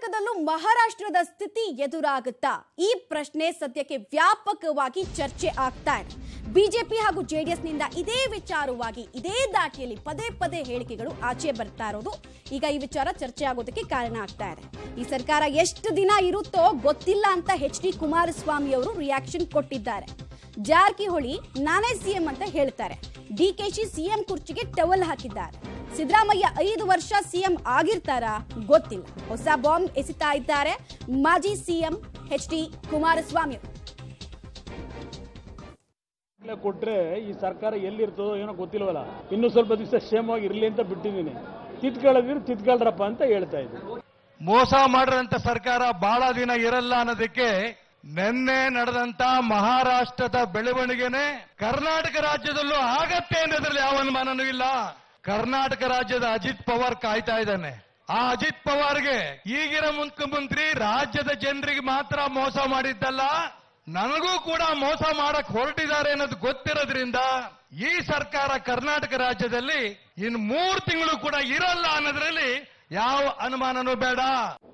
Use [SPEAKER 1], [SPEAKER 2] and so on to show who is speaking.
[SPEAKER 1] ಕರ್ನಾಟಕದಲ್ಲೂ ಮಹಾರಾಷ್ಟ್ರದ ಸ್ಥಿತಿ ಎದುರಾಗುತ್ತಾ ಈ ಪ್ರಶ್ನೆ ಸದ್ಯಕ್ಕೆ ವ್ಯಾಪಕವಾಗಿ ಚರ್ಚೆ ಆಗ್ತಾ ಇದೆ ಬಿಜೆಪಿ ಹಾಗೂ ಜೆಡಿಎಸ್ನಿಂದ ಇದೇ ವಿಚಾರವಾಗಿ ಇದೇ ದಾಟಿಯಲ್ಲಿ ಪದೇ ಪದೇ ಹೇಳಿಕೆಗಳು ಆಚೆ ಬರ್ತಾ ಇರೋದು ಈಗ ಈ ವಿಚಾರ ಚರ್ಚೆ ಆಗೋದಕ್ಕೆ ಕಾರಣ ಆಗ್ತಾ ಇದೆ ಈ ಸರ್ಕಾರ ಎಷ್ಟು ದಿನ ಇರುತ್ತೋ ಗೊತ್ತಿಲ್ಲ ಅಂತ ಎಚ್ ಡಿ ಕುಮಾರಸ್ವಾಮಿ ಅವರು ರಿಯಾಕ್ಷನ್ ಕೊಟ್ಟಿದ್ದಾರೆ ಜಾರಕಿಹೊಳಿ ನಾನೇ ಸಿಎಂ ಅಂತ ಹೇಳ್ತಾರೆ ಡಿಕೆಶಿ ಸಿಎಂ ಕುರ್ಚಿಗೆ ಟವಲ್ ಹಾಕಿದ್ದಾರೆ ಸಿದ್ದರಾಮಯ್ಯ ಐದು ವರ್ಷ ಸಿಎಂ ಆಗಿರ್ತಾರಾ ಗೊತ್ತಿಲ್ಲ ಹೊಸ ಬಾಂಬ್ ಎಸಿತಾ ಇದ್ದಾರೆ ಮಾಜಿ ಸಿಎಂ ಎಚ್ ಡಿ ಕುಮಾರಸ್ವಾಮಿ ಅವರು.
[SPEAKER 2] ದಾಖಲೆ ಕೊಟ್ರೆ ಈ ಸರ್ಕಾರ ಎಲ್ಲಿರ್ತದೋ ಏನೋ ಗೊತ್ತಿಲ್ವಲ್ಲ ಇನ್ನೂ ಸ್ವಲ್ಪ ದಿವಸ ಕ್ಷೇಮವಾಗಿ ಇರಲಿ ಅಂತ ಬಿಟ್ಟಿದ್ದೀನಿ ತಿತ್ಕೊಳ್ಳೋದಿದ್ರೆ ತಿತ್ಕೊಳ್ರಪ್ಪ ಅಂತ ಹೇಳ್ತಾ ಇದ್ದೀನಿ
[SPEAKER 3] ಮೋಸ ಮಾಡಿದಂತ ಸರ್ಕಾರ ಬಹಳ ದಿನ ಇರಲ್ಲ ಅನ್ನೋದಕ್ಕೆ ನಿನ್ನೆ ನಡೆದಂತ ಮಹಾರಾಷ್ಟ್ರದ ಬೆಳವಣಿಗೆನೆ ಕರ್ನಾಟಕ ರಾಜ್ಯದಲ್ಲೂ ಆಗತ್ತೆ ಅನ್ನೋದ್ರಲ್ಲಿ ಯಾವ ಅನುಮಾನನೂ ಇಲ್ಲ ಕರ್ನಾಟಕ ರಾಜ್ಯದ ಅಜಿತ್ ಪವಾರ್ ಕಾಯ್ತಾ ಇದ್ದಾನೆ ಆ ಅಜಿತ್ ಪವಾರ್ಗೆ ಈಗಿನ ಮುಖ್ಯಮಂತ್ರಿ ರಾಜ್ಯದ ಜನರಿಗೆ ಮಾತ್ರ ಮೋಸ ಮಾಡಿದ್ದಲ್ಲ ನನಗೂ ಕೂಡ ಮೋಸ ಮಾಡಕ್ ಹೊರಟಿದ್ದಾರೆ ಅನ್ನೋದು ಗೊತ್ತಿರೋದ್ರಿಂದ ಈ ಸರ್ಕಾರ ಕರ್ನಾಟಕ ರಾಜ್ಯದಲ್ಲಿ ಇನ್ನು ಮೂರು ತಿಂಗಳು ಕೂಡ ಇರಲ್ಲ ಅನ್ನೋದ್ರಲ್ಲಿ ಯಾವ ಅನುಮಾನನೂ ಬೇಡ